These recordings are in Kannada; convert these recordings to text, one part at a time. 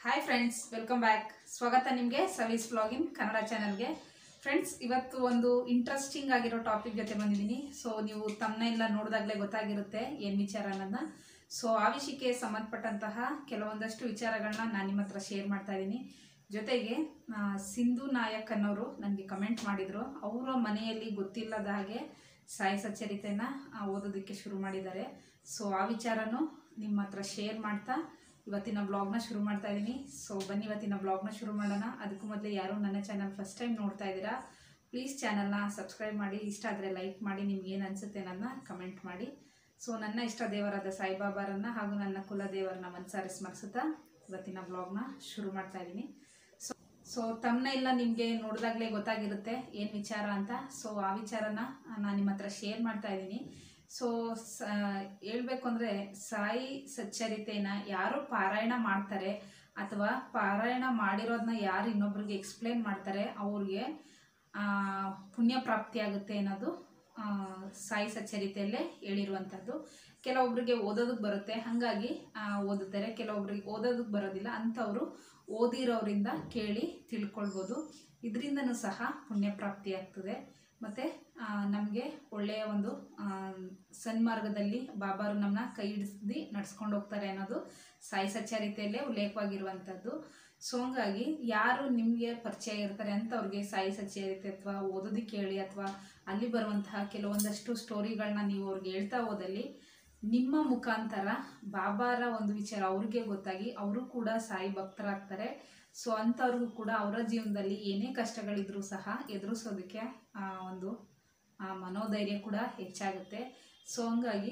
ಹಾಯ್ ಫ್ರೆಂಡ್ಸ್ ವೆಲ್ಕಮ್ ಬ್ಯಾಕ್ ಸ್ವಾಗತ ನಿಮಗೆ ಸವೀಸ್ ಬ್ಲಾಗಿನ್ ಕನ್ನಡ ಚಾನಲ್ಗೆ ಫ್ರೆಂಡ್ಸ್ ಇವತ್ತು ಒಂದು ಇಂಟ್ರೆಸ್ಟಿಂಗ್ ಆಗಿರೋ ಟಾಪಿಕ್ ಜೊತೆ ಬಂದಿದ್ದೀನಿ ಸೊ ನೀವು ತಮ್ಮನೆಲ್ಲ ನೋಡಿದಾಗಲೇ ಗೊತ್ತಾಗಿರುತ್ತೆ ಏನು ವಿಚಾರ ಅನ್ನೋದನ್ನ ಸೊ ಆ ವಿಷಯಕ್ಕೆ ಸಂಬಂಧಪಟ್ಟಂತಹ ಕೆಲವೊಂದಷ್ಟು ವಿಚಾರಗಳನ್ನ ನಾನು ನಿಮ್ಮ ಹತ್ರ ಶೇರ್ ಮಾಡ್ತಾ ಇದ್ದೀನಿ ಜೊತೆಗೆ ಆ, ಸಿಂಧು ನಾಯಕ್ ಅನ್ನೋರು ನನಗೆ ಕಮೆಂಟ್ ಮಾಡಿದರು ಅವರ ಮನೆಯಲ್ಲಿ ಗೊತ್ತಿಲ್ಲದ ಹಾಗೆ ಸಾಯಿ ಸಚ್ಚರಿತೆನ ಆ, ಓದೋದಕ್ಕೆ ಶುರು ಮಾಡಿದ್ದಾರೆ ಸೊ ಆ ವಿಚಾರನೂ ನಿಮ್ಮ ಹತ್ರ ಶೇರ್ ಮಾಡ್ತಾ ಇವತ್ತಿನ ಬ್ಲಾಗ್ನ ಶುರು ಮಾಡ್ತಾ ಇದ್ದೀನಿ ಸೊ ಬನ್ನಿ ಇವತ್ತಿನ ಬ್ಲಾಗ್ನ ಶುರು ಮಾಡೋಣ ಅದಕ್ಕೂ ಮೊದಲು ಯಾರು ನನ್ನ ಚಾನಲ್ ಫಸ್ಟ್ ಟೈಮ್ ನೋಡ್ತಾ ಇದ್ದೀರಾ ಪ್ಲೀಸ್ ಚಾನಲ್ನ ಸಬ್ಸ್ಕ್ರೈಬ್ ಮಾಡಿ ಇಷ್ಟ ಆದರೆ ಲೈಕ್ ಮಾಡಿ ನಿಮ್ಗೆ ಏನು ಅನಿಸುತ್ತೆ ನನ್ನ ಕಮೆಂಟ್ ಮಾಡಿ ಸೊ ನನ್ನ ಇಷ್ಟ ದೇವರಾದ ಸಾಯಿಬಾಬಾರನ್ನ ಹಾಗೂ ನನ್ನ ಕುಲ ದೇವರನ್ನ ಮನಸಾರಿ ಸ್ಮರಿಸುತ್ತಾ ಇವತ್ತಿನ ಬ್ಲಾಗ್ನ ಶುರು ಮಾಡ್ತಾ ಇದ್ದೀನಿ ಸೊ ಸೊ ತಮ್ಮನ್ನ ಇಲ್ಲ ನಿಮಗೆ ನೋಡಿದಾಗಲೇ ಗೊತ್ತಾಗಿರುತ್ತೆ ಏನು ವಿಚಾರ ಅಂತ ಸೊ ಆ ವಿಚಾರನ ನಾನು ನಿಮ್ಮ ಹತ್ರ ಶೇರ್ ಮಾಡ್ತಾ ಇದ್ದೀನಿ ಸೊ ಸ ಹೇಳ್ಬೇಕು ಅಂದರೆ ಸಾಯಿ ಸಚ್ಚರಿತೆನ ಯಾರು ಪಾರಾಯಣ ಮಾಡ್ತಾರೆ ಅಥವಾ ಪಾರಾಯಣ ಮಾಡಿರೋದನ್ನ ಯಾರು ಇನ್ನೊಬ್ರಿಗೆ ಎಕ್ಸ್ಪ್ಲೇನ್ ಮಾಡ್ತಾರೆ ಅವ್ರಿಗೆ ಆ, ಪುಣ್ಯ ಪ್ರಾಪ್ತಿಯಾಗುತ್ತೆ ಅನ್ನೋದು ಆ, ಸಾಯಿ ಸಚ್ಚರಿತೆಯಲ್ಲೇ ಹೇಳಿರುವಂಥದ್ದು ಕೆಲವೊಬ್ರಿಗೆ ಓದೋದಕ್ಕೆ ಬರುತ್ತೆ ಹಾಗಾಗಿ ಆ, ಓದುತ್ತಾರೆ ಕೆಲವೊಬ್ರಿಗೆ ಓದೋದಕ್ಕೆ ಬರೋದಿಲ್ಲ ಅಂಥವರು ಓದಿರೋರಿಂದ ಕೇಳಿ ತಿಳ್ಕೊಳ್ಬೋದು ಇದರಿಂದನೂ ಸಹ ಪುಣ್ಯ ಪ್ರಾಪ್ತಿಯಾಗ್ತದೆ ಮತ್ತು ನಮಗೆ ಒಳ್ಳೆಯ ಒಂದು ಆ, ಸನ್ಮಾರ್ಗದಲ್ಲಿ ಬಾಬಾರು ನಮ್ಮನ್ನ ಕೈ ಹಿಡಿಸಿ ನಡ್ಸ್ಕೊಂಡು ಹೋಗ್ತಾರೆ ಅನ್ನೋದು ಸಾಯಿ ಸಚ್ಚರಿತೆಯಲ್ಲೇ ಉಲ್ಲೇಖವಾಗಿರುವಂಥದ್ದು ಸೊ ಹಂಗಾಗಿ ಯಾರು ನಿಮಗೆ ಪರಿಚಯ ಇರ್ತಾರೆ ಅಂಥವ್ರಿಗೆ ಸಾಯಿ ಸಚ್ಚರಿತೆ ಅಥವಾ ಓದೋದಕ್ಕೆ ಹೇಳಿ ಅಥವಾ ಅಲ್ಲಿ ಬರುವಂತಹ ಕೆಲವೊಂದಷ್ಟು ಸ್ಟೋರಿಗಳನ್ನ ನೀವು ಅವ್ರಿಗೆ ಹೇಳ್ತಾ ಹೋದಲ್ಲಿ ನಿಮ್ಮ ಮುಖಾಂತರ ಬಾಬಾರ ಒಂದು ವಿಚಾರ ಅವ್ರಿಗೆ ಗೊತ್ತಾಗಿ ಅವರು ಕೂಡ ಸಾಯಿ ಭಕ್ತರಾಗ್ತಾರೆ ಸೊ ಅಂಥವ್ರಿಗೂ ಕೂಡ ಅವರ ಜೀವನದಲ್ಲಿ ಏನೇ ಕಷ್ಟಗಳಿದ್ರೂ ಸಹ ಎದುರಿಸೋದಕ್ಕೆ ಆ, ಒಂದು ಆ, ಮನೋಧೈರ್ಯ ಕೂಡ ಹೆಚ್ಚಾಗುತ್ತೆ ಸೊ ಹಂಗಾಗಿ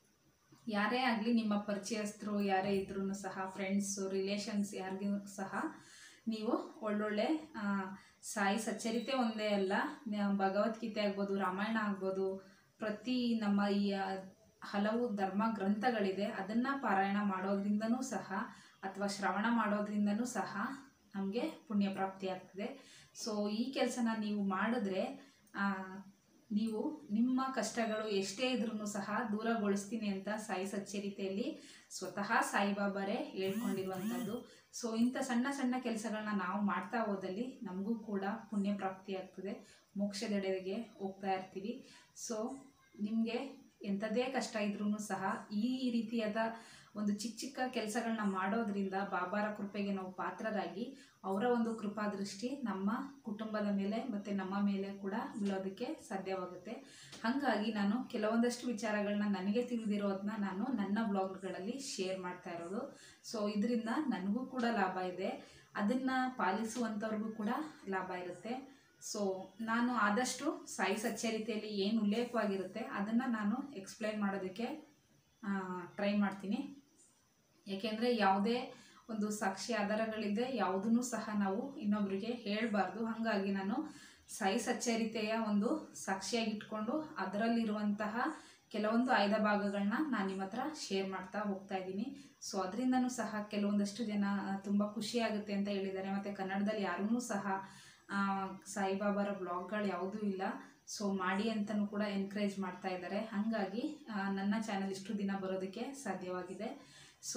ಯಾರೇ ಆಗಲಿ ನಿಮ್ಮ ಪರಿಚಯಸ್ಥರು ಯಾರೇ ಇದ್ರೂ ಸಹ ಫ್ರೆಂಡ್ಸು ರಿಲೇಷನ್ಸ್ ಯಾರಿಗೂ ಸಹ ನೀವು ಒಳ್ಳೊಳ್ಳೆ ಆ, ಸಾಯಿ ಸಚ್ಚರಿತೆ ಒಂದೇ ಅಲ್ಲ ನ- ಭಗವದ್ಗೀತೆ ಆಗ್ಬೋದು ರಾಮಾಯಣ ಆಗ್ಬೋದು ಪ್ರತಿ ನಮ್ಮ ಈ ಆ, ಹಲವು ಧರ್ಮ ಗ್ರಂಥಗಳಿದೆ ಅದನ್ನು ಪಾರಾಯಣ ಮಾಡೋದ್ರಿಂದನೂ ಸಹ ಅಥವಾ ಶ್ರವಣ ಮಾಡೋದ್ರಿಂದನೂ ಸಹ ನಮಗೆ ಪುಣ್ಯ ಪ್ರಾಪ್ತಿ ಆಗ್ತದೆ ಸೊ ಈ ಕೆಲಸನ ನೀವು ಮಾಡಿದ್ರೆ ಆ, ನೀವು ನಿಮ್ಮ ಕಷ್ಟಗಳು ಎಷ್ಟೇ ಇದ್ರೂ ಸಹ ದೂರಗೊಳಿಸ್ತೀನಿ ಅಂತ ಸಾಯಿ ಸಚ್ಚರಿತೆಯಲ್ಲಿ ಸ್ವತಃ ಸಾಯಿಬಾಬಾರೇ ಹೇಳ್ಕೊಂಡಿರುವಂಥದ್ದು ಸೊ ಇಂಥ ಸಣ್ಣ ಸಣ್ಣ ಕೆಲಸಗಳನ್ನ ನಾವು ಮಾಡ್ತಾ ಹೋದಲ್ಲಿ ನಮಗೂ ಕೂಡ ಪುಣ್ಯ ಪ್ರಾಪ್ತಿ ಆಗ್ತದೆ ಮೋಕ್ಷದೆಡೆಗೆ ಹೋಗ್ತಾ ಇರ್ತೀವಿ ಸೊ ನಿಮಗೆ ಎಂಥದೇ ಕಷ್ಟ ಇದ್ರೂ ಸಹ ಈ ರೀತಿಯಾದ ಒಂದು ಚಿಕ್ಕ ಚಿಕ್ಕ ಕೆಲಸಗಳನ್ನ ಮಾಡೋದ್ರಿಂದ ಬಾಬಾರ ಕೃಪೆಗೆ ನಾವು ಪಾತ್ರರಾಗಿ ಅವರ ಒಂದು ಕೃಪಾ ದೃಷ್ಟಿ ನಮ್ಮ ಕುಟುಂಬದ ಮೇಲೆ ಮತ್ತು ನಮ್ಮ ಮೇಲೆ ಕೂಡ ಬೀಳೋದಕ್ಕೆ ಸಾಧ್ಯವಾಗುತ್ತೆ ಹಾಗಾಗಿ ನಾನು ಕೆಲವೊಂದಷ್ಟು ವಿಚಾರಗಳನ್ನ ನನಗೆ ತಿಳಿದಿರೋದನ್ನ ನಾನು ನನ್ನ ಬ್ಲಾಗ್ಗಳಲ್ಲಿ ಶೇರ್ ಮಾಡ್ತಾ ಇರೋದು ಸೊ ಇದರಿಂದ ನನಗೂ ಕೂಡ ಲಾಭ ಇದೆ ಅದನ್ನು ಪಾಲಿಸುವಂಥವ್ರಿಗೂ ಕೂಡ ಲಾಭ ಇರುತ್ತೆ ಸೊ ನಾನು ಆದಷ್ಟು ಸಾಯಿ ಸಚ್ಚರಿತೆಯಲ್ಲಿ ಏನು ಉಲ್ಲೇಖವಾಗಿರುತ್ತೆ ಅದನ್ನು ನಾನು ಎಕ್ಸ್ಪ್ಲೈನ್ ಮಾಡೋದಕ್ಕೆ ಟ್ರೈ ಮಾಡ್ತೀನಿ ಏಕೆಂದರೆ ಯಾವುದೇ ಒಂದು ಸಾಕ್ಷಿ ಆಧಾರಗಳಿದೆ ಯಾವುದನ್ನು ಸಹ ನಾವು ಇನ್ನೊಬ್ಬರಿಗೆ ಹೇಳಬಾರ್ದು ಹಾಗಾಗಿ ನಾನು ಸಾಯಿ ಸಚ್ಚರಿತೆಯ ಒಂದು ಸಾಕ್ಷಿಯಾಗಿ ಇಟ್ಕೊಂಡು ಅದರಲ್ಲಿರುವಂತಹ ಕೆಲವೊಂದು ಆಯ್ದ ಭಾಗಗಳನ್ನ ನಾನು ನಿಮ್ಮ ಹತ್ರ ಶೇರ್ ಮಾಡ್ತಾ ಹೋಗ್ತಾ ಇದ್ದೀನಿ ಸೊ ಅದರಿಂದನೂ ಸಹ ಕೆಲವೊಂದಷ್ಟು ಜನ ತುಂಬ ಖುಷಿಯಾಗುತ್ತೆ ಅಂತ ಹೇಳಿದ್ದಾರೆ ಮತ್ತು ಕನ್ನಡದಲ್ಲಿ ಯಾರೂ ಸಹ ಆ, ಸಾಯಿಬಾಬಾರ ಬ್ಲಾಗ್ಗಳು ಯಾವುದೂ ಇಲ್ಲ ಸೊ ಮಾಡಿ ಅಂತಲೂ ಕೂಡ ಎನ್ಕರೇಜ್ ಮಾಡ್ತಾ ಇದ್ದಾರೆ ಹಾಗಾಗಿ ಆ, ನನ್ನ ಚಾನಲ್ ಇಷ್ಟು ದಿನ ಬರೋದಕ್ಕೆ ಸಾಧ್ಯವಾಗಿದೆ ಸೊ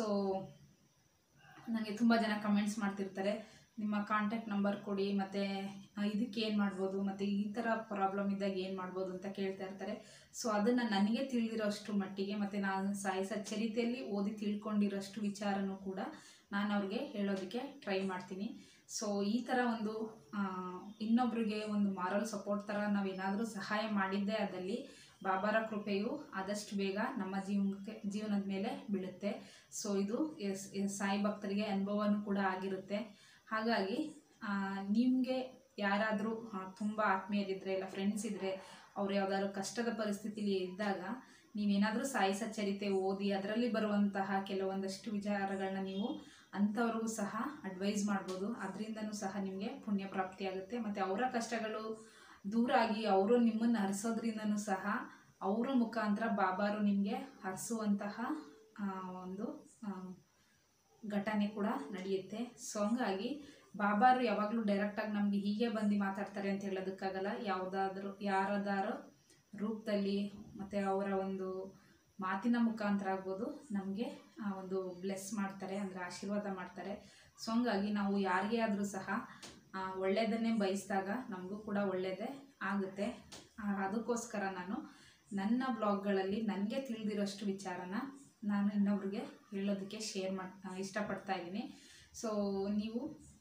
ನನಗೆ ತುಂಬ ಜನ ಕಮೆಂಟ್ಸ್ ಮಾಡ್ತಿರ್ತಾರೆ ನಿಮ್ಮ ಕಾಂಟ್ಯಾಕ್ಟ್ ನಂಬರ್ ಕೊಡಿ ಮತ್ತು ಇದಕ್ಕೆ ಏನು ಮಾಡ್ಬೋದು ಮತ್ತು ಈ ಥರ ಪ್ರಾಬ್ಲಮ್ ಇದ್ದಾಗ ಏನು ಮಾಡ್ಬೋದು ಅಂತ ಕೇಳ್ತಾ ಇರ್ತಾರೆ ಸೊ ಅದನ್ನು ನನಗೆ ತಿಳಿದಿರೋಷ್ಟು ಮಟ್ಟಿಗೆ ಮತ್ತು ನಾನು ಸಾಯಿ ಸಚ್ಚರಿತೆಯಲ್ಲಿ ಓದಿ ತಿಳ್ಕೊಂಡಿರೋಷ್ಟು ವಿಚಾರನೂ ಕೂಡ ನಾನು ಅವ್ರಿಗೆ ಹೇಳೋದಕ್ಕೆ ಟ್ರೈ ಮಾಡ್ತೀನಿ ಸೊ ಈ ಥರ ಒಂದು ಆ, ಇನ್ನೊಬ್ರಿಗೆ ಒಂದು ಮಾರಲ್ ಸಪೋರ್ಟ್ ಥರ ನಾವೇನಾದರೂ ಸಹಾಯ ಮಾಡಿದ್ದೇ ಆದಲ್ಲಿ ಬಾಬಾರ ಕೃಪೆಯು ಆದಷ್ಟು ಬೇಗ ನಮ್ಮ ಜೀವನಕ್ಕೆ ಜೀವನದ ಮೇಲೆ ಬೀಳುತ್ತೆ ಸೊ ಇದು ಎಸ್ ಎಸ್ ಸಾಯಿ ಭಕ್ತರಿಗೆ ಅನುಭವನೂ ಕೂಡ ಆಗಿರುತ್ತೆ ಹಾಗಾಗಿ ನಿಮಗೆ ಯಾರಾದರೂ ತುಂಬ ಆತ್ಮೀಯರಿದ್ದರೆ ಇಲ್ಲ ಫ್ರೆಂಡ್ಸ್ ಇದ್ದರೆ ಅವ್ರು ಯಾವುದಾದ್ರು ಕಷ್ಟದ ಪರಿಸ್ಥಿತಿಲಿ ಇದ್ದಾಗ ನೀವೇನಾದರೂ ಸಾಯಿ ಸಚ್ಚರಿತೆ ಓದಿ ಅದರಲ್ಲಿ ಬರುವಂತಹ ಕೆಲವೊಂದಷ್ಟು ವಿಚಾರಗಳನ್ನ ನೀವು ಅಂಥವ್ರಿಗೂ ಸಹ ಅಡ್ವೈಸ್ ಮಾಡ್ಬೋದು ಅದರಿಂದನೂ ಸಹ ನಿಮಗೆ ಪುಣ್ಯ ಪ್ರಾಪ್ತಿಯಾಗುತ್ತೆ ಮತ್ತು ಅವರ ಕಷ್ಟಗಳು ದೂರ ಆಗಿ ಅವರು ನಿಮ್ಮನ್ನು ಹರಿಸೋದ್ರಿಂದನೂ ಸಹ ಅವರ ಮುಖಾಂತರ ಬಾಬಾರು ನಿಮಗೆ ಹರಿಸುವಂತಹ ಆ, ಒಂದು ಆ, ಘಟನೆ ಕೂಡ ನಡೆಯುತ್ತೆ ಸೊ ಹಂಗಾಗಿ ಬಾಬಾರು ಯಾವಾಗಲೂ ಡೈರೆಕ್ಟಾಗಿ ನಮಗೆ ಹೀಗೆ ಬಂದು ಮಾತಾಡ್ತಾರೆ ಅಂತ ಹೇಳೋದಕ್ಕಾಗಲ್ಲ ಯಾವುದಾದ್ರೂ ಯಾರದಾರೋ ರೂಪದಲ್ಲಿ ಮತ್ತು ಅವರ ಒಂದು ಮಾತಿನ ಮುಖಾಂತರ ಆಗ್ಬೋದು ನಮಗೆ ಒಂದು ಬ್ಲೆಸ್ ಮಾಡ್ತಾರೆ ಅಂದರೆ ಆಶೀರ್ವಾದ ಮಾಡ್ತಾರೆ ಸೊ ಹಂಗಾಗಿ ನಾವು ಯಾರಿಗೇ ಆದರೂ ಸಹ ಆ, ಒಳ್ಳೆಯದನ್ನೇ ಬಯಸಿದಾಗ ನಮಗೂ ಕೂಡ ಒಳ್ಳೆಯದೇ ಆಗುತ್ತೆ ಆ, ಅದಕ್ಕೋಸ್ಕರ ನಾನು ನನ್ನ ಬ್ಲಾಗ್ಗಳಲ್ಲಿ ನನಗೆ ತಿಳಿದಿರೋಷ್ಟು ವಿಚಾರನ ನಾನು ಇನ್ನೊಬ್ರಿಗೆ ಹೇಳೋದಕ್ಕೆ ಶೇರ್ ಮಾಡಿ ಇಷ್ಟಪಡ್ತಾ ಇದ್ದೀನಿ ಸೊ ನೀವು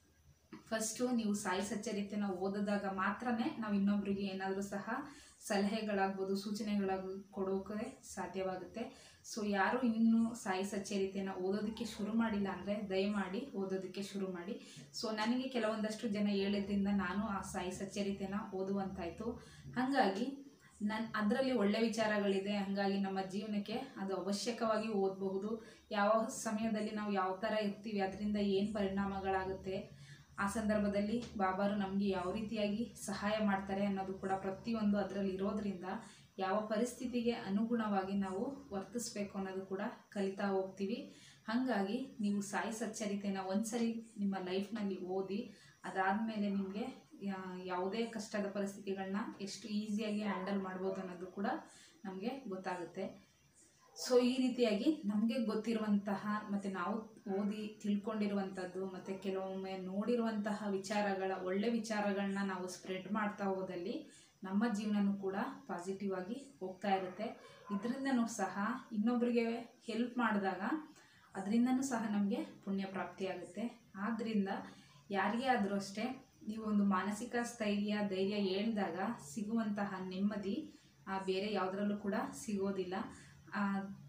ಫಸ್ಟು ನೀವು ಸಾಯಿ ಸಚ್ಚರಿತೆನ ಓದಿದಾಗ ಮಾತ್ರನೇ ನಾವು ಇನ್ನೊಬ್ರಿಗೆ ಏನಾದರೂ ಸಹ ಸಲಹೆಗಳಾಗ್ಬೋದು ಸೂಚನೆಗಳಾಗ ಕೊಡೋಕೆ ಸಾಧ್ಯವಾಗುತ್ತೆ ಸೊ ಯಾರು ಇನ್ನೂ ಸಾಯಿ ಸಚ್ಚರಿತೆನ ಓದೋದಕ್ಕೆ ಶುರು ಮಾಡಿಲ್ಲ ಅಂದರೆ ದಯಮಾಡಿ ಓದೋದಕ್ಕೆ ಶುರು ಮಾಡಿ ಸೊ ನನಗೆ ಕೆಲವೊಂದಷ್ಟು ಜನ ಹೇಳಿದ್ರಿಂದ ನಾನು ಆ ಸಾಯಿ ಸಚ್ಚರಿತೆನ ಓದುವಂತಾಯಿತು ಹಾಗಾಗಿ ನನ್ನ ಅದರಲ್ಲಿ ಒಳ್ಳೆ ವಿಚಾರಗಳಿದೆ ಹಾಗಾಗಿ ನಮ್ಮ ಜೀವನಕ್ಕೆ ಅದು ಅವಶ್ಯಕವಾಗಿ ಓದಬಹುದು ಯಾವ ಸಮಯದಲ್ಲಿ ನಾವು ಯಾವ ಥರ ಇರ್ತೀವಿ ಅದರಿಂದ ಏನು ಪರಿಣಾಮಗಳಾಗುತ್ತೆ ಆ ಸಂದರ್ಭದಲ್ಲಿ ಬಾಬಾರು ನಮಗೆ ಯಾವ ರೀತಿಯಾಗಿ ಸಹಾಯ ಮಾಡ್ತಾರೆ ಅನ್ನೋದು ಕೂಡ ಪ್ರತಿಯೊಂದು ಅದರಲ್ಲಿ ಇರೋದ್ರಿಂದ ಯಾವ ಪರಿಸ್ಥಿತಿಗೆ ಅನುಗುಣವಾಗಿ ನಾವು ವರ್ತಿಸ್ಬೇಕು ಅನ್ನೋದು ಕೂಡ ಕಲಿತಾ ಹೋಗ್ತೀವಿ ಹಾಗಾಗಿ ನೀವು ಸಾಯಿ ಸಚ್ಚರಿತೆನ ಒಂದ್ಸರಿ ನಿಮ್ಮ ಲೈಫ್ನಲ್ಲಿ ಓದಿ ಅದಾದಮೇಲೆ ನಿಮಗೆ ಯಾವುದೇ ಕಷ್ಟದ ಪರಿಸ್ಥಿತಿಗಳನ್ನ ಎಷ್ಟು ಈಸಿಯಾಗಿ ಹ್ಯಾಂಡಲ್ ಮಾಡ್ಬೋದು ಅನ್ನೋದು ಕೂಡ ನಮಗೆ ಗೊತ್ತಾಗುತ್ತೆ ಸೊ ಈ ರೀತಿಯಾಗಿ ನಮಗೆ ಗೊತ್ತಿರುವಂತಹ ಮತ್ತು ನಾವು ಓದಿ ತಿಳ್ಕೊಂಡಿರುವಂಥದ್ದು ಮತ್ತು ಕೆಲವೊಮ್ಮೆ ನೋಡಿರುವಂತಹ ವಿಚಾರಗಳ ಒಳ್ಳೆ ವಿಚಾರಗಳನ್ನ ನಾವು ಸ್ಪ್ರೆಡ್ ಮಾಡ್ತಾ ಹೋದಲ್ಲಿ ನಮ್ಮ ಜೀವನನೂ ಕೂಡ ಪಾಸಿಟಿವ್ ಆಗಿ ಹೋಗ್ತಾ ಇರುತ್ತೆ ಇದರಿಂದನೂ ಸಹ ಇನ್ನೊಬ್ಬರಿಗೆ ಹೆಲ್ಪ್ ಮಾಡಿದಾಗ ಅದರಿಂದನೂ ಸಹ ನಮಗೆ ಪುಣ್ಯ ಪ್ರಾಪ್ತಿಯಾಗುತ್ತೆ ಆದ್ದರಿಂದ ಯಾರಿಗೇ ಆದರೂ ಅಷ್ಟೇ ನೀವು ಒಂದು ಮಾನಸಿಕ ಸ್ಥೈರ್ಯ ಧೈರ್ಯ ಹೇಳಿದಾಗ ಸಿಗುವಂತಹ ನೆಮ್ಮದಿ ಆ, ಬೇರೆ ಯಾವುದರಲ್ಲೂ ಕೂಡ ಸಿಗೋದಿಲ್ಲ ಆ,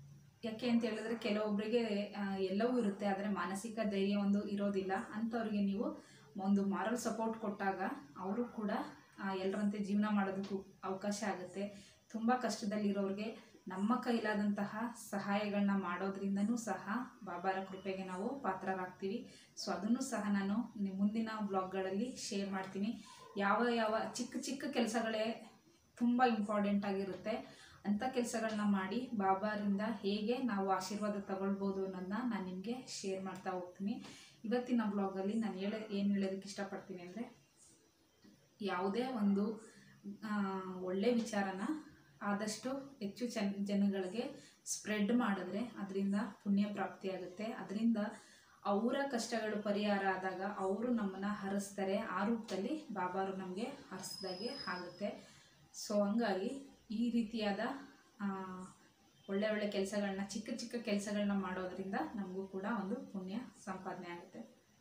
ಯಾಕೆ ಅಂತ ಹೇಳಿದ್ರೆ ಕೆಲವೊಬ್ಬರಿಗೆ ಆ, ಎಲ್ಲವೂ ಇರುತ್ತೆ ಆದರೆ ಮಾನಸಿಕ ಧೈರ್ಯ ಒಂದು ಇರೋದಿಲ್ಲ ಅಂಥವ್ರಿಗೆ ನೀವು ಒಂದು ಮಾರಲ್ ಸಪೋರ್ಟ್ ಕೊಟ್ಟಾಗ ಅವರು ಕೂಡ ಆ, ಎಲ್ಲರಂತೆ ಜೀವನ ಮಾಡೋದಕ್ಕೂ ಅವಕಾಶ ಆಗುತ್ತೆ ತುಂಬ ಕಷ್ಟದಲ್ಲಿರೋರಿಗೆ ನಮ್ಮ ಕೈಲಾದಂತಹ ಸಹಾಯಗಳನ್ನ ಮಾಡೋದ್ರಿಂದನೂ ಸಹ ಬಾಬಾರ ಕೃಪೆಗೆ ನಾವು ಪಾತ್ರರಾಗ್ತೀವಿ ಸೊ ಅದನ್ನು ಸಹ ನಾನು ನಿ- ಮುಂದಿನ ಬ್ಲಾಗ್ಗಳಲ್ಲಿ ಶೇರ್ ಮಾಡ್ತೀನಿ ಯಾವ ಯಾವ ಚಿಕ್ಕ ಚಿಕ್ಕ ಕೆಲಸಗಳೇ ತುಂಬ ಇಂಪಾರ್ಟೆಂಟ್ ಆಗಿರುತ್ತೆ ಅಂಥ ಕೆಲಸಗಳನ್ನ ಮಾಡಿ ಬಾಬಾರಿಂದ ಹೇಗೆ ನಾವು ಆಶೀರ್ವಾದ ತಗೊಳ್ಬೋದು ಅನ್ನೋದನ್ನ ನಾನು ನಿಮಗೆ ಶೇರ್ ಮಾಡ್ತಾ ಹೋಗ್ತೀನಿ ಇವತ್ತಿನ ಬ್ಲಾಗಲ್ಲಿ ನಾನು ಹೇಳ ಏನು ಹೇಳೋದಕ್ಕೆ ಇಷ್ಟಪಡ್ತೀನಿ ಅಂದರೆ ಯಾವುದೇ ಒಂದು ಆ, ಒಳ್ಳೆ ವಿಚಾರನ ಆದಷ್ಟು ಹೆಚ್ಚು ಜನ ಜನಗಳಿಗೆ ಸ್ಪ್ರೆಡ್ ಮಾಡಿದ್ರೆ ಅದರಿಂದ ಪುಣ್ಯ ಪ್ರಾಪ್ತಿಯಾಗುತ್ತೆ ಅದರಿಂದ ಅವರ ಕಷ್ಟಗಳು ಪರಿಹಾರ ಆದಾಗ ಅವರು ನಮ್ಮನ್ನು ಹರಿಸ್ತಾರೆ ಆ ರೂಪದಲ್ಲಿ ಬಾಬಾರು ನಮಗೆ ಹರಿಸ್ದಾಗೆ ಆಗುತ್ತೆ ಸೊ ಹಂಗಾಗಿ ಈ ರೀತಿಯಾದ ಆ, ಒಳ್ಳೆ ಒಳ್ಳೆ ಕೆಲಸಗಳನ್ನ ಚಿಕ್ಕ ಚಿಕ್ಕ ಕೆಲಸಗಳನ್ನ ಮಾಡೋದ್ರಿಂದ ನಮಗೂ ಕೂಡ ಒಂದು ಪುಣ್ಯ ಸಂಪಾದನೆ ಆಗುತ್ತೆ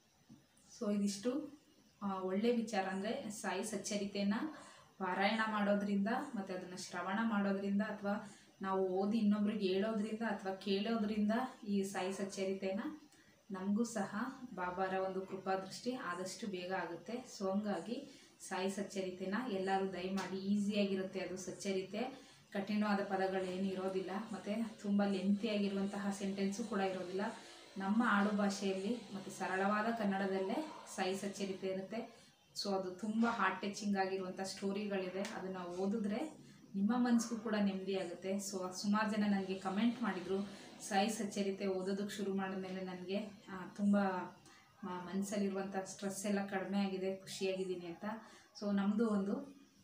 ಸೊ ಇದಿಷ್ಟು ಆ, ಒಳ್ಳೆ ವಿಚಾರ ಅಂದರೆ ಸಾಯಿ ಸಚ್ಚರಿತೆಯನ್ನು ಪಾರಾಯಣ ಮಾಡೋದ್ರಿಂದ ಮತ್ತು ಅದನ್ನು ಶ್ರವಣ ಮಾಡೋದ್ರಿಂದ ಅಥವಾ ನಾವು ಓದಿ ಇನ್ನೊಬ್ರಿಗೆ ಹೇಳೋದ್ರಿಂದ ಅಥವಾ ಕೇಳೋದ್ರಿಂದ ಈ ಸಾಯಿ ಸಚ್ಚರಿತೆನ ನಮಗೂ ಸಹ ಬಾಬಾರ ಒಂದು ಕೃಪಾದೃಷ್ಟಿ ಆದಷ್ಟು ಬೇಗ ಆಗುತ್ತೆ ಸೊ ಹಂಗಾಗಿ ಸಾಯಿ ಸಚ್ಚರಿತೆನ ಎಲ್ಲರೂ ದಯಮಾಡಿ ಈಸಿಯಾಗಿರುತ್ತೆ ಅದು ಸಚ್ಚರಿತೆ ಕಠಿಣವಾದ ಪದಗಳೇನು ಇರೋದಿಲ್ಲ ಮತ್ತು ತುಂಬ ಲೆಂತಿಯಾಗಿರುವಂತಹ ಸೆಂಟೆನ್ಸು ಕೂಡ ಇರೋದಿಲ್ಲ ನಮ್ಮ ಆಡು ಭಾಷೆಯಲ್ಲಿ ಮತ್ತು ಸರಳವಾದ ಕನ್ನಡದಲ್ಲೇ ಸಾಯಿ ಸಚ್ಚರಿತೆ ಇರುತ್ತೆ ಸೊ ಅದು ತುಂಬ ಹಾರ್ಟ್ ಟಚಿಂಗ್ ಆಗಿರುವಂಥ ಸ್ಟೋರಿಗಳಿದೆ ಅದನ್ನು ಓದಿದ್ರೆ ನಿಮ್ಮ ಮನಸ್ಸಿಗೂ ಕೂಡ ನೆಮ್ಮದಿ ಆಗುತ್ತೆ ಸೊ ಸುಮಾರು ಜನ ನನಗೆ ಕಮೆಂಟ್ ಮಾಡಿದರು ಸಾಯಿ ಸಚ್ಚರಿತೆ ಓದೋದಕ್ಕೆ ಶುರು ಮಾಡಿದ್ಮೇಲೆ ನನಗೆ ತುಂಬ ಮನಸ್ಸಲ್ಲಿರುವಂಥ ಸ್ಟ್ರೆಸ್ ಎಲ್ಲ ಕಡಿಮೆ ಆಗಿದೆ ಖುಷಿಯಾಗಿದ್ದೀನಿ ಅಂತ ಸೊ ನಮ್ಮದು ಒಂದು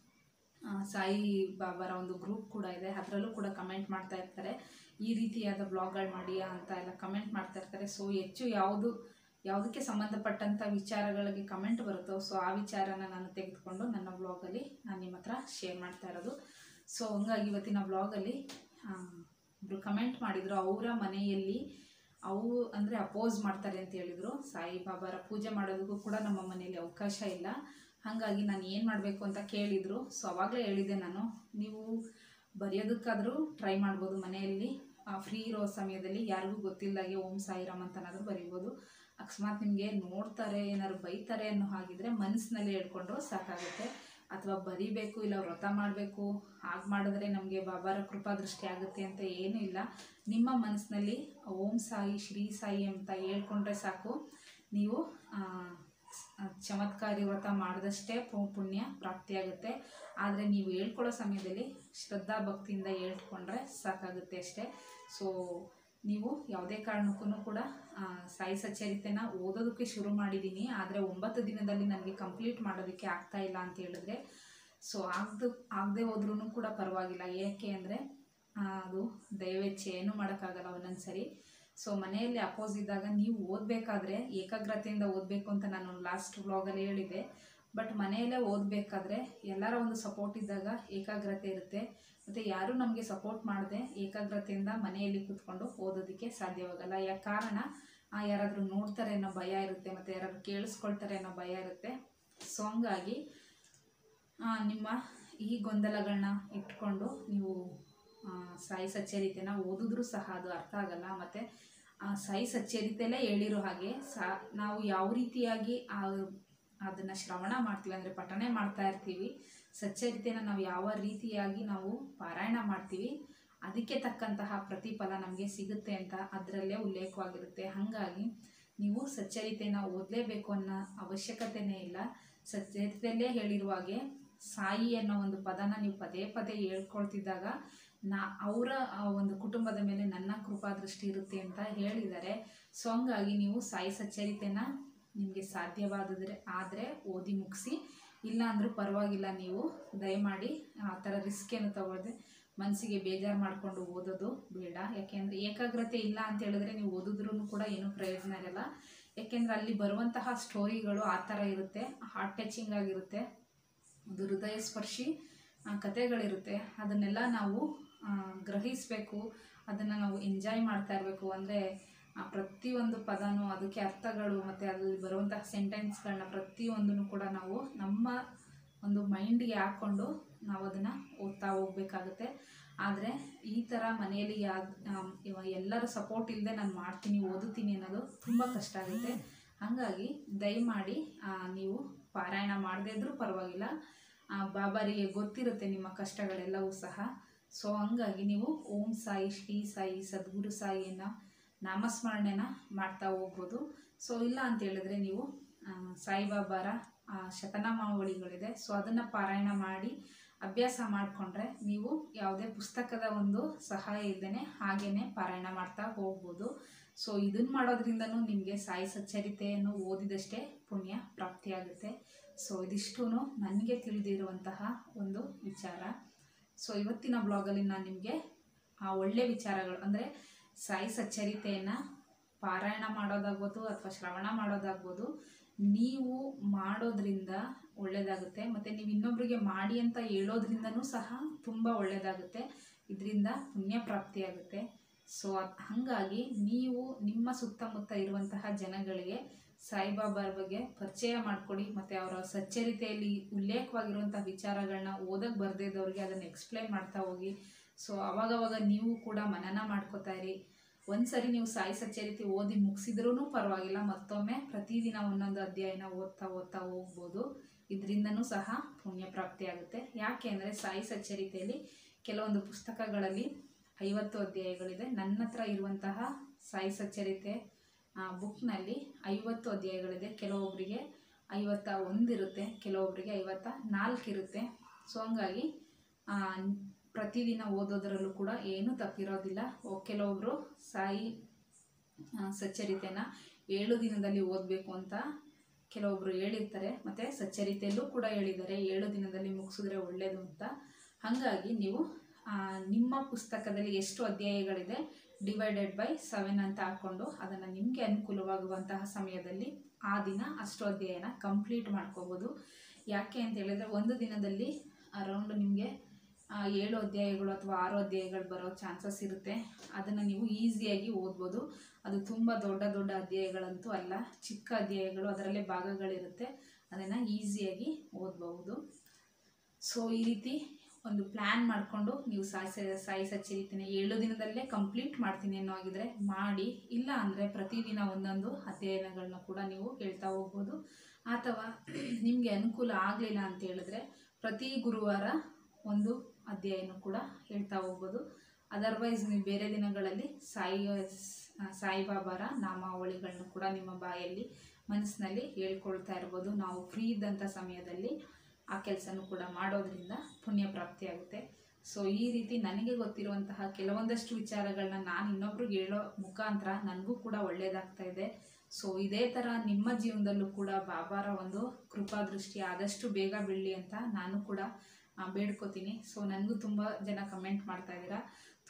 ಆ, ಸಾಯಿ ಬಾಬಾರ ಒಂದು ಗ್ರೂಪ್ ಕೂಡ ಇದೆ ಅದರಲ್ಲೂ ಕೂಡ ಕಮೆಂಟ್ ಮಾಡ್ತಾ ಇರ್ತಾರೆ ಈ ರೀತಿಯಾದ ಬ್ಲಾಗ್ಗಳು ಮಾಡಿ ಅಂತ ಎಲ್ಲ ಕಮೆಂಟ್ ಮಾಡ್ತಾ ಇರ್ತಾರೆ ಸೊ ಹೆಚ್ಚು ಯಾವುದು ಯಾವುದಕ್ಕೆ ಸಂಬಂಧಪಟ್ಟಂಥ ವಿಚಾರಗಳಿಗೆ ಕಮೆಂಟ್ ಬರುತ್ತೋ ಸೊ ಆ ವಿಚಾರನ ನಾನು ತೆಗೆದುಕೊಂಡು ನನ್ನ ಬ್ಲಾಗಲ್ಲಿ ನಾನು ನಿಮ್ಮ ಹತ್ರ ಶೇರ್ ಮಾಡ್ತಾ ಇರೋದು ಸೊ ಹಂಗಾಗಿ ಇವತ್ತಿನ ಬ್ಲಾಗಲ್ಲಿ ಒಬ್ರು ಕಮೆಂಟ್ ಮಾಡಿದರು ಅವರ ಮನೆಯಲ್ಲಿ ಅವು ಅಂದರೆ ಅಪೋಸ್ ಮಾಡ್ತಾರೆ ಅಂತ ಹೇಳಿದರು ಸಾಯಿ ಬಾಬಾರ ಪೂಜೆ ಮಾಡೋದಕ್ಕೂ ಕೂಡ ನಮ್ಮ ಮನೆಯಲ್ಲಿ ಅವಕಾಶ ಇಲ್ಲ ಹಾಗಾಗಿ ನಾನು ಏನು ಮಾಡಬೇಕು ಅಂತ ಕೇಳಿದರು ಸೊ ಅವಾಗಲೇ ಹೇಳಿದ್ದೆ ನಾನು ನೀವು ಬರೆಯೋದಕ್ಕಾದರೂ ಟ್ರೈ ಮಾಡ್ಬೋದು ಮನೆಯಲ್ಲಿ ಫ್ರೀ ಇರೋ ಸಮಯದಲ್ಲಿ ಯಾರಿಗೂ ಗೊತ್ತಿಲ್ಲದಾಗೆ ಓಂ ಸಾಯಿರಾಮ್ ಅಂತನಾದರೂ ಬರಿಬೋದು ಅಕಸ್ಮಾತ್ ನಿಮಗೆ ನೋಡ್ತಾರೆ ಏನಾದ್ರು ಬೈತಾರೆ ಅನ್ನೋ ಹಾಗಿದ್ರೆ ಮನಸ್ಸಿನಲ್ಲಿ ಹೇಳ್ಕೊಂಡ್ರು ಸಾಕಾಗುತ್ತೆ ಅಥವಾ ಬರಿಬೇಕು ಇಲ್ಲ ವ್ರತ ಮಾಡಬೇಕು ಹಾಗೆ ಮಾಡಿದ್ರೆ ನಮಗೆ ಬಾಬಾರ ಕೃಪಾ ದೃಷ್ಟಿ ಆಗುತ್ತೆ ಅಂತ ಏನೂ ಇಲ್ಲ ನಿಮ್ಮ ಮನಸ್ಸಿನಲ್ಲಿ ಓಂ ಸಾಯಿ ಶ್ರೀ ಸಾಯಿ ಅಂತ ಹೇಳ್ಕೊಂಡ್ರೆ ಸಾಕು ನೀವು ಆ, ಸ್- ಚಮತ್ಕಾರಿ ವ್ರತ ಮಾಡಿದಷ್ಟೇ ಪು- ಪುಣ್ಯ ಪ್ರಾಪ್ತಿಯಾಗುತ್ತೆ ಆದರೆ ನೀವು ಹೇಳ್ಕೊಳ್ಳೋ ಸಮಯದಲ್ಲಿ ಶ್ರದ್ಧಾ ಭಕ್ತಿಯಿಂದ ಹೇಳ್ಕೊಂಡ್ರೆ ಸಾಕಾಗುತ್ತೆ ಅಷ್ಟೇ ಸೊ ನೀವು ಯಾವುದೇ ಕಾರಣಕ್ಕೂ ಕೂಡ ಆ, ಸಾಯಿ ಸಚ್ಚರಿತೆನ ಓದೋದಕ್ಕೆ ಶುರು ಮಾಡಿದ್ದೀನಿ ಆದರೆ ಒಂಬತ್ತು ದಿನದಲ್ಲಿ ನನಗೆ ಕಂಪ್ಲೀಟ್ ಮಾಡೋದಕ್ಕೆ ಆಗ್ತಾ ಇಲ್ಲ ಅಂತ ಹೇಳಿದ್ರೆ ಸೊ ಆಗ್ದು ಆಗದೆ ಹೋದ್ರೂ ಕೂಡ ಪರವಾಗಿಲ್ಲ ಏಕೆ ಅಂದರೆ ಆ, ಅದು ದಯವೆಚ್ಚೆ ಏನು ಮಾಡೋಕ್ಕಾಗಲ್ಲ ಒಂದೊಂದು ಸರಿ ಸೊ ಮನೆಯಲ್ಲಿ ಅಪೋಸ್ ಇದ್ದಾಗ ನೀವು ಓದಬೇಕಾದ್ರೆ ಏಕಾಗ್ರತೆಯಿಂದ ಓದಬೇಕು ಅಂತ ನಾನು ಲಾಸ್ಟ್ ವ್ಲಾಗಲ್ಲಿ ಹೇಳಿದೆ ಬಟ್ ಮನೆಯಲ್ಲೇ ಓದಬೇಕಾದ್ರೆ ಎಲ್ಲರ ಒಂದು ಸಪೋರ್ಟ್ ಇದ್ದಾಗ ಏಕಾಗ್ರತೆ ಇರುತ್ತೆ ಮತ್ತು ಯಾರೂ ನಮಗೆ ಸಪೋರ್ಟ್ ಮಾಡದೆ ಏಕಾಗ್ರತೆಯಿಂದ ಮನೆಯಲ್ಲಿ ಕೂತ್ಕೊಂಡು ಓದೋದಕ್ಕೆ ಸಾಧ್ಯವಾಗಲ್ಲ ಯಾ ಕಾರಣ ಆ, ಯಾರಾದರೂ ನೋಡ್ತಾರೆ ಅನ್ನೋ ಭಯ ಇರುತ್ತೆ ಮತ್ತು ಯಾರಾದರೂ ಕೇಳಿಸ್ಕೊಳ್ತಾರೆ ಅನ್ನೋ ಭಯ ಇರುತ್ತೆ ಸೊ ಹಂಗಾಗಿ ಆ, ನಿಮ್ಮ ಈ ಗೊಂದಲಗಳನ್ನ ಇಟ್ಕೊಂಡು ನೀವು ಆ, ಸಾಯಿ ಸಚ್ಚರಿತೆನ ಓದಿದ್ರೂ ಸಹ ಅದು ಅರ್ಥ ಆಗಲ್ಲ ಮತ್ತು ಆ ಸಾಯಿ ಸಚ್ಚರಿತೆಯಲ್ಲೇ ಹೇಳಿರೋ ಹಾಗೆ ಸಾ ನಾವು ಯಾವ ರೀತಿಯಾಗಿ ಆ ಅದನ್ನು ಶ್ರವಣ ಮಾಡ್ತೀವಿ ಅಂದರೆ ಪಠಣೆ ಮಾಡ್ತಾ ಇರ್ತೀವಿ ಸಚ್ಚರಿತೆನ ನಾವು ಯಾವ ರೀತಿಯಾಗಿ ನಾವು ಪಾರಾಯಣ ಮಾಡ್ತೀವಿ ಅದಕ್ಕೆ ತಕ್ಕಂತಹ ಪ್ರತಿಫಲ ನಮಗೆ ಸಿಗುತ್ತೆ ಅಂತ ಅದರಲ್ಲೇ ಉಲ್ಲೇಖವಾಗಿರುತ್ತೆ ಹಾಗಾಗಿ ನೀವು ಸಚ್ಚರಿತೆನ ಓದಲೇಬೇಕು ಅನ್ನೋ ಅವಶ್ಯಕತೆನೇ ಇಲ್ಲ ಸಚ್ಚರಿತೆಯಲ್ಲೇ ಹೇಳಿರುವ ಹಾಗೆ ಸಾಯಿ ಅನ್ನೋ ಒಂದು ಪದನ ನೀವು ಪದೇ ಪದೇ ಹೇಳ್ಕೊಳ್ತಿದ್ದಾಗ ನಾ ಅವರ ಒಂದು ಕುಟುಂಬದ ಮೇಲೆ ನನ್ನ ಕೃಪಾದೃಷ್ಟಿ ಇರುತ್ತೆ ಅಂತ ಹೇಳಿದ್ದಾರೆ ಸೊ ಹಂಗಾಗಿ ನೀವು ಸಾಯಿ ಸಚ್ಚರಿತೆನ ನಿಮಗೆ ಸಾಧ್ಯವಾದರೆ ಆದರೆ ಓದಿ ಮುಗಿಸಿ ಇಲ್ಲ ಅಂದರೂ ಪರವಾಗಿಲ್ಲ ನೀವು ದಯಮಾಡಿ ಆ ಥರ ರಿಸ್ಕ್ ಏನು ತಗೊಳ್ಳದೆ ಮನಸ್ಸಿಗೆ ಬೇಜಾರು ಮಾಡಿಕೊಂಡು ಓದೋದು ಬೇಡ ಯಾಕೆಂದರೆ ಏಕಾಗ್ರತೆ ಇಲ್ಲ ಅಂತ ಹೇಳಿದ್ರೆ ನೀವು ಓದಿದ್ರೂ ಕೂಡ ಏನೂ ಪ್ರಯೋಜನ ಇರಲ್ಲ ಯಾಕೆಂದರೆ ಅಲ್ಲಿ ಬರುವಂತಹ ಸ್ಟೋರಿಗಳು ಆ ಥರ ಇರುತ್ತೆ ಹಾರ್ಟ್ ಟಚಿಂಗ್ ಆಗಿರುತ್ತೆ ಅದು ಹೃದಯ ಸ್ಪರ್ಶಿ ಆ, ಕಥೆಗಳಿರುತ್ತೆ ಅದನ್ನೆಲ್ಲ ನಾವು ಆ, ಗ್ರಹಿಸಬೇಕು ಅದನ್ನು ನಾವು ಎಂಜಾಯ್ ಮಾಡ್ತಾ ಇರಬೇಕು ಅಂದರೆ ಪ್ರತಿಯೊಂದು ಪದನೂ ಅದಕ್ಕೆ ಅರ್ಥಗಳು ಮತ್ತು ಅಲ್ಲಿ ಬರುವಂತಹ ಸೆಂಟೆನ್ಸ್ಗಳನ್ನ ಪ್ರತಿಯೊಂದನ್ನು ಕೂಡ ನಾವು ನಮ್ಮ ಒಂದು ಮೈಂಡ್ಗೆ ಹಾಕ್ಕೊಂಡು ನಾವು ಅದನ್ನು ಓದ್ತಾ ಹೋಗ್ಬೇಕಾಗುತ್ತೆ ಆದರೆ ಈ ಥರ ಮನೆಯಲ್ಲಿ ಯಾ ಇವ ಎಲ್ಲರ ಸಪೋರ್ಟ್ ಇಲ್ಲದೆ ನಾನು ಮಾಡ್ತೀನಿ ಓದುತ್ತೀನಿ ಅನ್ನೋದು ತುಂಬ ಕಷ್ಟ ಆಗುತ್ತೆ ಹಾಗಾಗಿ ದಯಮಾಡಿ ಆ, ನೀವು ಪಾರಾಯಣ ಮಾಡದೇ ಇದ್ರೂ ಪರವಾಗಿಲ್ಲ ಆ, ಬಾಬಾರಿಗೆ ಗೊತ್ತಿರುತ್ತೆ ನಿಮ್ಮ ಕಷ್ಟಗಳೆಲ್ಲವೂ ಸಹ ಸೊ ಹಂಗಾಗಿ ನೀವು ಓಂ ಸಾಯಿ ಶ್ರೀ ಸಾಯಿ ಸದ್ಗುರು ಸಾಯಿಯನ್ನು ನಾಮಸ್ಮರಣೆನ ಮಾಡ್ತಾ ಹೋಗ್ಬೋದು ಸೊ ಇಲ್ಲ ಅಂತ ಹೇಳಿದ್ರೆ ನೀವು ಆ, ಸಾಯಿಬಾಬಾರ ಆ, ಶತನಾಮಾವಳಿಗಳಿದೆ ಸೊ ಅದನ್ನು ಪಾರಾಯಣ ಮಾಡಿ ಅಭ್ಯಾಸ ಮಾಡಿಕೊಂಡ್ರೆ ನೀವು ಯಾವುದೇ ಪುಸ್ತಕದ ಒಂದು ಸಹಾಯ ಇಲ್ಲದೇ ಹಾಗೇನೆ ಪಾರಾಯಣ ಮಾಡ್ತಾ ಹೋಗ್ಬೋದು ಸೊ ಇದನ್ನು ಮಾಡೋದ್ರಿಂದನೂ ನಿಮಗೆ ಸಾಯಿ ಸಚ್ಚರಿತೆಯನ್ನು ಓದಿದಷ್ಟೇ ಪುಣ್ಯ ಪ್ರಾಪ್ತಿಯಾಗುತ್ತೆ ಸೊ ಇದಿಷ್ಟೂ ನನಗೆ ತಿಳಿದಿರುವಂತಹ ಒಂದು ವಿಚಾರ ಸೊ ಇವತ್ತಿನ ಬ್ಲಾಗಲ್ಲಿ ನಾನು ನಿಮಗೆ ಆ ಒಳ್ಳೆ ವಿಚಾರಗಳು ಅಂದರೆ ಸಾಯಿ ಸಚ್ಚರಿತೆಯನ್ನು ಪಾರಾಯಣ ಮಾಡೋದಾಗ್ಬೋದು ಅಥವಾ ಶ್ರವಣ ಮಾಡೋದಾಗ್ಬೋದು ನೀವು ಮಾಡೋದ್ರಿಂದ ಒಳ್ಳೆಯದಾಗುತ್ತೆ ಮತ್ತು ನೀವು ಇನ್ನೊಬ್ಬರಿಗೆ ಮಾಡಿ ಅಂತ ಹೇಳೋದ್ರಿಂದನೂ ಸಹ ತುಂಬ ಒಳ್ಳೆಯದಾಗುತ್ತೆ ಇದರಿಂದ ಪುಣ್ಯ ಪ್ರಾಪ್ತಿಯಾಗುತ್ತೆ ಸೊ ಹಾಗಾಗಿ ನೀವು ನಿಮ್ಮ ಸುತ್ತಮುತ್ತ ಇರುವಂತಹ ಜನಗಳಿಗೆ ಸಾಯಿಬಾಬಾರ ಬಗ್ಗೆ ಪರಿಚಯ ಮಾಡಿಕೊಡಿ ಮತ್ತು ಅವರ ಸಚ್ಚರಿತೆಯಲ್ಲಿ ಉಲ್ಲೇಖವಾಗಿರುವಂಥ ವಿಚಾರಗಳನ್ನ ಓದಕ್ಕೆ ಬರದೇ ಇದ್ದವ್ರಿಗೆ ಅದನ್ನು ಎಕ್ಸ್ಪ್ಲೈನ್ ಮಾಡ್ತಾ ಹೋಗಿ ಸೊ ಅವಾಗವಾಗ ನೀವು ಕೂಡ ಮನನ ಮಾಡ್ಕೋತಾ ಇರಿ ಒಂದ್ಸರಿ ನೀವು ಸಾಯಿ ಸಚ್ಚರಿತೆ ಓದಿ ಮುಗಿಸಿದ್ರೂ ಪರವಾಗಿಲ್ಲ ಮತ್ತೊಮ್ಮೆ ಪ್ರತಿದಿನ ಒಂದೊಂದು ಅಧ್ಯಾಯನ ಓದ್ತಾ ಓದ್ತಾ ಹೋಗ್ಬೋದು ಇದರಿಂದನೂ ಸಹ ಪುಣ್ಯ ಪ್ರಾಪ್ತಿಯಾಗುತ್ತೆ ಯಾಕೆ ಅಂದರೆ ಸಾಯಿ ಸಚ್ಚರಿತೆಯಲ್ಲಿ ಕೆಲವೊಂದು ಪುಸ್ತಕಗಳಲ್ಲಿ ಐವತ್ತು ಅಧ್ಯಾಯಗಳಿದೆ ನನ್ನ ಹತ್ರ ಇರುವಂತಹ ಸಾಯಿ ಸಚ್ಚರಿತೆ ಬುಕ್ನಲ್ಲಿ ಐವತ್ತು ಅಧ್ಯಾಯಗಳಿದೆ ಕೆಲವೊಬ್ಬರಿಗೆ ಐವತ್ತ ಒಂದಿರುತ್ತೆ ಕೆಲವೊಬ್ಬರಿಗೆ ಐವತ್ತ ನಾಲ್ಕು ಇರುತ್ತೆ ಸೊ ಹಂಗಾಗಿ ಆ, ಪ್ರತಿದಿನ ಓದೋದರಲ್ಲೂ ಕೂಡ ಏನೂ ತಪ್ಪಿರೋದಿಲ್ಲ ಓ ಕೆಲವೊಬ್ಬರು ಸಾಯಿ ಆ, ಸಚ್ಚರಿತೆನ ಏಳು ದಿನದಲ್ಲಿ ಓದಬೇಕು ಅಂತ ಕೆಲವೊಬ್ಬರು ಹೇಳಿರ್ತಾರೆ ಮತ್ತು ಸಚ್ಚರಿತೆಯಲ್ಲೂ ಕೂಡ ಹೇಳಿದ್ದಾರೆ ಏಳು ದಿನದಲ್ಲಿ ಮುಗಿಸಿದ್ರೆ ಒಳ್ಳೆಯದು ಅಂತ ಹಾಗಾಗಿ ನೀವು ಆ, ನಿಮ್ಮ ಪುಸ್ತಕದಲ್ಲಿ ಎಷ್ಟು ಅಧ್ಯಾಯಗಳಿದೆ ಡಿವೈಡೆಡ್ ಬೈ ಸೆವೆನ್ ಅಂತ ಹಾಕ್ಕೊಂಡು ಅದನ್ನು ನಿಮಗೆ ಅನುಕೂಲವಾಗುವಂತಹ ಸಮಯದಲ್ಲಿ ಆ ದಿನ ಅಷ್ಟು ಅಧ್ಯಾಯನ ಕಂಪ್ಲೀಟ್ ಮಾಡ್ಕೋಬೋದು ಯಾಕೆ ಅಂತ ಹೇಳಿದ್ರೆ ಒಂದು ದಿನದಲ್ಲಿ ಅರೌಂಡ್ ನಿಮಗೆ ಏಳು ಅಧ್ಯಾಯಗಳು ಅಥವಾ ಆರು ಅಧ್ಯಾಯಗಳು ಬರೋ ಚಾನ್ಸಸ್ ಇರುತ್ತೆ ಅದನ್ನು ನೀವು ಈಸಿಯಾಗಿ ಓದ್ಬೋದು ಅದು ತುಂಬ ದೊಡ್ಡ ದೊಡ್ಡ ಅಧ್ಯಾಯಗಳಂತೂ ಅಲ್ಲ ಚಿಕ್ಕ ಅಧ್ಯಾಯಗಳು ಅದರಲ್ಲೇ ಭಾಗಗಳಿರುತ್ತೆ ಅದನ್ನು ಈಸಿಯಾಗಿ ಓದಬಹುದು ಸೊ ಈ ರೀತಿ ಒಂದು ಪ್ಲ್ಯಾನ್ ಮಾಡಿಕೊಂಡು ನೀವು ಸಾಯಿ ಸ- ಸಾಯಿ ಸಚ್ಚರಿತಿನ ಏಳು ದಿನದಲ್ಲೇ ಕಂಪ್ಲೀಟ್ ಮಾಡ್ತೀನಿ ಅನ್ನೋ ಆಗಿದ್ರೆ ಮಾಡಿ ಇಲ್ಲ ಅಂದರೆ ಪ್ರತಿದಿನ ಒಂದೊಂದು ಅಧ್ಯಯನಗಳನ್ನ ಕೂಡ ನೀವು ಹೇಳ್ತಾ ಹೋಗ್ಬೋದು ಅಥವಾ ನಿಮಗೆ ಅನುಕೂಲ ಆಗಲಿಲ್ಲ ಅಂತ ಹೇಳಿದ್ರೆ ಪ್ರತಿ ಗುರುವಾರ ಒಂದು ಅಧ್ಯಾಯನೂ ಕೂಡ ಹೇಳ್ತಾ ಹೋಗ್ಬೋದು ಅದರ್ವೈಸ್ ನೀವು ಬೇರೆ ದಿನಗಳಲ್ಲಿ ಸಾಯಿ ಸಾಯಿಬಾಬಾರ ನಾಮಾವಳಿಗಳನ್ನ ಕೂಡ ನಿಮ್ಮ ಬಾಯಲ್ಲಿ ಮನಸ್ಸಿನಲ್ಲಿ ಹೇಳ್ಕೊಳ್ತಾ ಇರ್ಬೋದು ನಾವು ಫ್ರೀ ಇದ್ದಂಥ ಸಮಯದಲ್ಲಿ ಆ ಕೆಲಸನೂ ಕೂಡ ಮಾಡೋದ್ರಿಂದ ಪುಣ್ಯ ಪ್ರಾಪ್ತಿಯಾಗುತ್ತೆ ಸೊ ಈ ರೀತಿ ನನಗೆ ಗೊತ್ತಿರುವಂತಹ ಕೆಲವೊಂದಷ್ಟು ವಿಚಾರಗಳನ್ನ ನಾನು ಇನ್ನೊಬ್ರಿಗೆ ಹೇಳೋ ಮುಖಾಂತರ ನನಗೂ ಕೂಡ ಒಳ್ಳೆಯದಾಗ್ತಾ ಇದೆ ಸೊ ಇದೇ ಥರ ನಿಮ್ಮ ಜೀವನದಲ್ಲೂ ಕೂಡ ಬಾಬಾರ ಒಂದು ಕೃಪಾದೃಷ್ಟಿ ಆದಷ್ಟು ಬೇಗ ಬೀಳಲಿ ಅಂತ ನಾನು ಕೂಡ ಆ, ಬೇಡ್ಕೋತೀನಿ ಸೊ ನನಗೂ ತುಂಬ ಜನ ಕಮೆಂಟ್ ಮಾಡ್ತಾ ಇದ್ದೀರಾ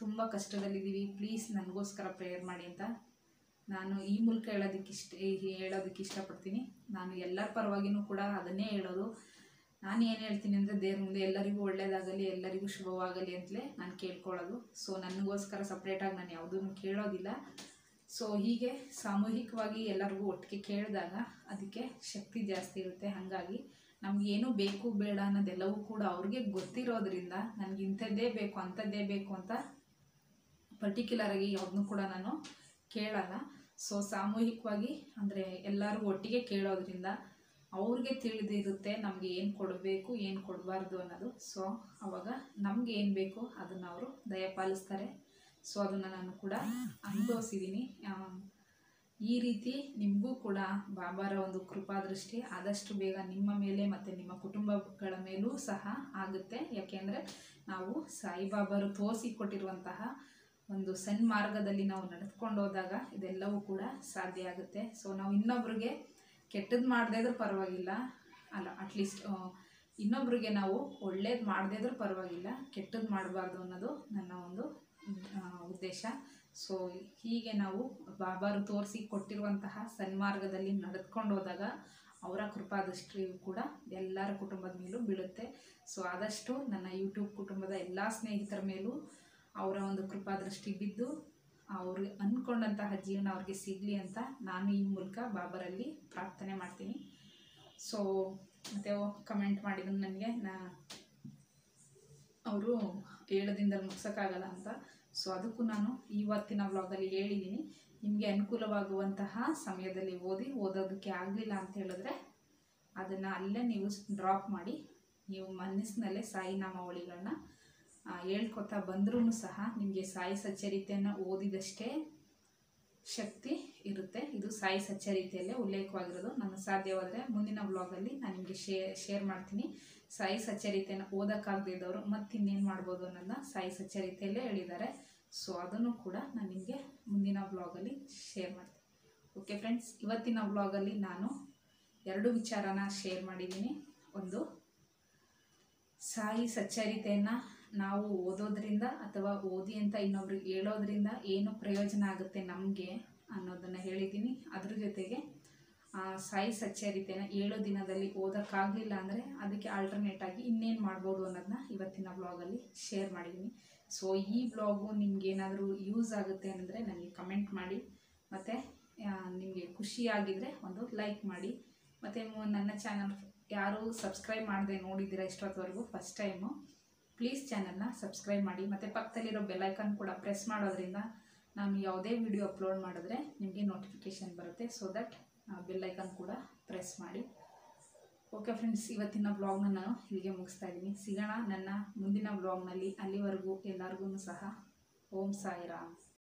ತುಂಬ ಕಷ್ಟದಲ್ಲಿದ್ದೀವಿ ಪ್ಲೀಸ್ ನನಗೋಸ್ಕರ ಪ್ರೇಯರ್ ಮಾಡಿ ಅಂತ ನಾನು ಈ ಮೂಲಕ ಹೇಳೋದಕ್ಕೆ ಇಷ್ಟ ಹೇಳೋದಕ್ಕೆ ಇಷ್ಟಪಡ್ತೀನಿ ನಾನು ಎಲ್ಲರ ಪರವಾಗಿನೂ ಕೂಡ ಅದನ್ನೇ ಹೇಳೋದು ನಾನು ಏನು ಹೇಳ್ತೀನಿ ಅಂದರೆ ದೇವ್ರ ಮುಂದೆ ಎಲ್ಲರಿಗೂ ಒಳ್ಳೇದಾಗಲಿ ಎಲ್ಲರಿಗೂ ಶುಭವಾಗಲಿ ಅಂತಲೇ ನಾನು ಕೇಳ್ಕೊಳ್ಳೋದು ಸೊ ನನಗೋಸ್ಕರ ಸಪ್ರೇಟಾಗಿ ನಾನು ಯಾವುದನ್ನು ಕೇಳೋದಿಲ್ಲ ಸೊ ಹೀಗೆ ಸಾಮೂಹಿಕವಾಗಿ ಎಲ್ಲರಿಗೂ ಒಟ್ಟಿಗೆ ಕೇಳಿದಾಗ ಅದಕ್ಕೆ ಶಕ್ತಿ ಜಾಸ್ತಿ ಇರುತ್ತೆ ಹಾಗಾಗಿ ನಮಗೇನು ಬೇಕು ಬೇಡ ಅನ್ನೋದೆಲ್ಲವೂ ಕೂಡ ಅವ್ರಿಗೆ ಗೊತ್ತಿರೋದ್ರಿಂದ ನನಗೆ ಇಂಥದ್ದೇ ಬೇಕು ಅಂಥದ್ದೇ ಬೇಕು ಅಂತ ಪರ್ಟಿಕ್ಯುಲರಾಗಿ ಯಾವುದನ್ನು ಕೂಡ ನಾನು ಕೇಳಲ್ಲ ಸೊ ಸಾಮೂಹಿಕವಾಗಿ ಅಂದರೆ ಎಲ್ಲರೂ ಒಟ್ಟಿಗೆ ಕೇಳೋದ್ರಿಂದ ಅವ್ರಿಗೆ ತಿಳಿದಿರುತ್ತೆ ನಮಗೆ ಏನು ಕೊಡಬೇಕು ಏನು ಕೊಡಬಾರ್ದು ಅನ್ನೋದು ಸೊ ಅವಾಗ ನಮ್ಗೆ ಏನು ಬೇಕು ಅದನ್ನು ಅವರು ದಯಪಾಲಿಸ್ತಾರೆ ಸೊ ಅದನ್ನು ನಾನು ಕೂಡ ಅನುಭವಿಸಿದ್ದೀನಿ ಈ ರೀತಿ ನಿಮಗೂ ಕೂಡ ಬಾಬಾರ ಒಂದು ಕೃಪಾದೃಷ್ಟಿ ಆದಷ್ಟು ಬೇಗ ನಿಮ್ಮ ಮೇಲೆ ಮತ್ತು ನಿಮ್ಮ ಕುಟುಂಬಗಳ ಮೇಲೂ ಸಹ ಆಗುತ್ತೆ ಯಾಕೆಂದರೆ ನಾವು ಸಾಯಿಬಾಬಾರು ತೋರಿಸಿಕೊಟ್ಟಿರುವಂತಹ ಒಂದು ಸನ್ಮಾರ್ಗದಲ್ಲಿ ನಾವು ನಡೆದುಕೊಂಡು ಹೋದಾಗ ಇದೆಲ್ಲವೂ ಕೂಡ ಸಾಧ್ಯ ಆಗುತ್ತೆ ಸೊ ನಾವು ಇನ್ನೊಬ್ರಿಗೆ ಕೆಟ್ಟದ್ದು ಮಾಡದೇ ಇದ್ರೂ ಪರವಾಗಿಲ್ಲ ಅಲ್ಲ ಅಟ್ಲೀಸ್ಟ್ ಇನ್ನೊಬ್ರಿಗೆ ನಾವು ಒಳ್ಳೇದು ಮಾಡದೇ ಇದ್ರೂ ಪರವಾಗಿಲ್ಲ ಕೆಟ್ಟದ್ದು ಮಾಡಬಾರ್ದು ಅನ್ನೋದು ನನ್ನ ಒಂದು ಆ, ಉದ್ದೇಶ ಸೊ ಹೀಗೆ ನಾವು ಬಾಬಾರು ತೋರಿಸಿ ಕೊಟ್ಟಿರುವಂತಹ ಸನ್ಮಾರ್ಗದಲ್ಲಿ ನಡೆದುಕೊಂಡು ಹೋದಾಗ ಅವರ ಕೃಪಾದೃಷ್ಟಿಯು ಕೂಡ ಎಲ್ಲರ ಕುಟುಂಬದ ಮೇಲೂ ಬೀಳುತ್ತೆ ಸೊ ಆದಷ್ಟು ನನ್ನ ಯೂಟ್ಯೂಬ್ ಕುಟುಂಬದ ಎಲ್ಲ ಸ್ನೇಹಿತರ ಮೇಲೂ ಅವರ ಒಂದು ಕೃಪಾದೃಷ್ಟಿ ಬಿದ್ದು ಅವರು ಅಂದ್ಕೊಂಡಂತಹ ಜೀವನ ಅವ್ರಿಗೆ ಸಿಗಲಿ ಅಂತ ನಾನು ಈ ಮೂಲಕ ಬಾಬರಲ್ಲಿ ಪ್ರಾರ್ಥನೆ ಮಾಡ್ತೀನಿ ಸೊ ಮತ್ತು ಕಮೆಂಟ್ ಮಾಡಿದ್ರು ನನಗೆ ನಾ ಅವರು ಹೇಳೋದ್ರಿಂದ ಮುಗ್ಸೋಕ್ಕಾಗಲ್ಲ ಅಂತ ಸೊ ಅದಕ್ಕೂ ನಾನು ಇವತ್ತಿನ ವ್ಲಾಗಲ್ಲಿ ಹೇಳಿದ್ದೀನಿ ನಿಮಗೆ ಅನುಕೂಲವಾಗುವಂತಹ ಸಮಯದಲ್ಲಿ ಓದಿ ಓದೋದಕ್ಕೆ ಆಗಲಿಲ್ಲ ಅಂತ ಹೇಳಿದ್ರೆ ಅದನ್ನು ಅಲ್ಲೇ ನೀವು ಡ್ರಾಪ್ ಮಾಡಿ ನೀವು ಮನಸ್ಸಿನಲ್ಲೇ ಸಾಯಿ ನಾಮಾವಳಿಗಳನ್ನ ಆ, ಹೇಳ್ಕೊತಾ ಬಂದ್ರೂ ಸಹ ನಿಮಗೆ ಸಾಯಿ ಸಚ್ಚರಿತೆಯನ್ನು ಓದಿದಷ್ಟೇ ಶಕ್ತಿ ಇರುತ್ತೆ ಇದು ಸಾಯಿ ಸಚ್ಚರಿತೆಯಲ್ಲೇ ಉಲ್ಲೇಖವಾಗಿರೋದು ನಾನು ಸಾಧ್ಯವಾದರೆ ಮುಂದಿನ ವ್ಲಾಗಲ್ಲಿ ನಾನು ನಿಮಗೆ ಶೇರ್ ಶೇರ್ ಮಾಡ್ತೀನಿ ಸಾಯಿ ಸಚ್ಚರಿತೆಯನ್ನು ಓದೋಕ್ಕಾಗದೇ ಇದ್ದವರು ಮತ್ತಿನ್ನೇನು ಮಾಡ್ಬೋದು ಅನ್ನೋದನ್ನ ಸಾಯಿ ಸಚ್ಚರಿತೆಯಲ್ಲೇ ಹೇಳಿದ್ದಾರೆ ಸೊ ಅದನ್ನು ಕೂಡ ನಾನು ನಿಮಗೆ ಮುಂದಿನ ವ್ಲಾಗಲ್ಲಿ ಶೇರ್ ಮಾಡ್ತೀನಿ ಓಕೆ ಫ್ರೆಂಡ್ಸ್ ಇವತ್ತಿನ ವ್ಲಾಗಲ್ಲಿ ನಾನು ಎರಡು ವಿಚಾರನ ಶೇರ್ ಮಾಡಿದ್ದೀನಿ ಒಂದು ಸಾಯಿ ಸಚ್ಚರಿತೆಯನ್ನು ನಾವು ಓದೋದ್ರಿಂದ ಅಥವಾ ಓದಿ ಅಂತ ಇನ್ನೊಬ್ರಿಗೆ ಹೇಳೋದ್ರಿಂದ ಏನು ಪ್ರಯೋಜನ ಆಗುತ್ತೆ ನಮಗೆ ಅನ್ನೋದನ್ನು ಹೇಳಿದ್ದೀನಿ ಅದ್ರ ಜೊತೆಗೆ ಆ, ಸಾಯಿ ಸಚ್ಚರಿತೆನ ಏಳು ದಿನದಲ್ಲಿ ಓದೋಕ್ಕಾಗಲಿಲ್ಲ ಅಂದರೆ ಅದಕ್ಕೆ ಆಲ್ಟರ್ನೇಟ್ ಆಗಿ ಇನ್ನೇನು ಮಾಡ್ಬೋದು ಅನ್ನೋದನ್ನ ಇವತ್ತಿನ ಬ್ಲಾಗಲ್ಲಿ ಶೇರ್ ಮಾಡಿದ್ದೀನಿ ಸೊ ಈ ಬ್ಲಾಗು ನಿಮ್ಗೆ ಏನಾದರೂ ಯೂಸ್ ಆಗುತ್ತೆ ಅಂದರೆ ನನಗೆ ಕಮೆಂಟ್ ಮಾಡಿ ಮತ್ತು ನಿಮಗೆ ಖುಷಿಯಾಗಿದ್ದರೆ ಒಂದು ಲೈಕ್ ಮಾಡಿ ಮತ್ತು ನನ್ನ ಚಾನಲ್ ಯಾರು ಸಬ್ಸ್ಕ್ರೈಬ್ ಮಾಡದೆ ನೋಡಿದ್ದೀರಾ ಇಷ್ಟೊತ್ತವರೆಗೂ ಫಸ್ಟ್ ಟೈಮು ಪ್ಲೀಸ್ ಚಾನಲ್ನ ಸಬ್ಸ್ಕ್ರೈಬ್ ಮಾಡಿ ಮತ್ತು ಪಕ್ಕದಲ್ಲಿರೋ ಬೆಲ್ಲೈಕನ್ ಕೂಡ ಪ್ರೆಸ್ ಮಾಡೋದ್ರಿಂದ ನಾನು ಯಾವುದೇ ವಿಡಿಯೋ ಅಪ್ಲೋಡ್ ಮಾಡಿದ್ರೆ ನಿಮಗೆ ನೋಟಿಫಿಕೇಷನ್ ಬರುತ್ತೆ ಸೊ ದಟ್ ಬೆಲ್ಲೈಕನ್ ಕೂಡ ಪ್ರೆಸ್ ಮಾಡಿ ಓಕೆ ಫ್ರೆಂಡ್ಸ್ ಇವತ್ತಿನ ಬ್ಲಾಗ್ನ ನಾನು ಇಲ್ಲಿಗೆ ಮುಗಿಸ್ತಾ ಇದ್ದೀನಿ ಸಿಗೋಣ ನನ್ನ ಮುಂದಿನ ಬ್ಲಾಗ್ನಲ್ಲಿ ಅಲ್ಲಿವರೆಗೂ ಎಲ್ಲರಿಗೂ ಸಹ ಓಂ ಸಾಯಿರಾಮ್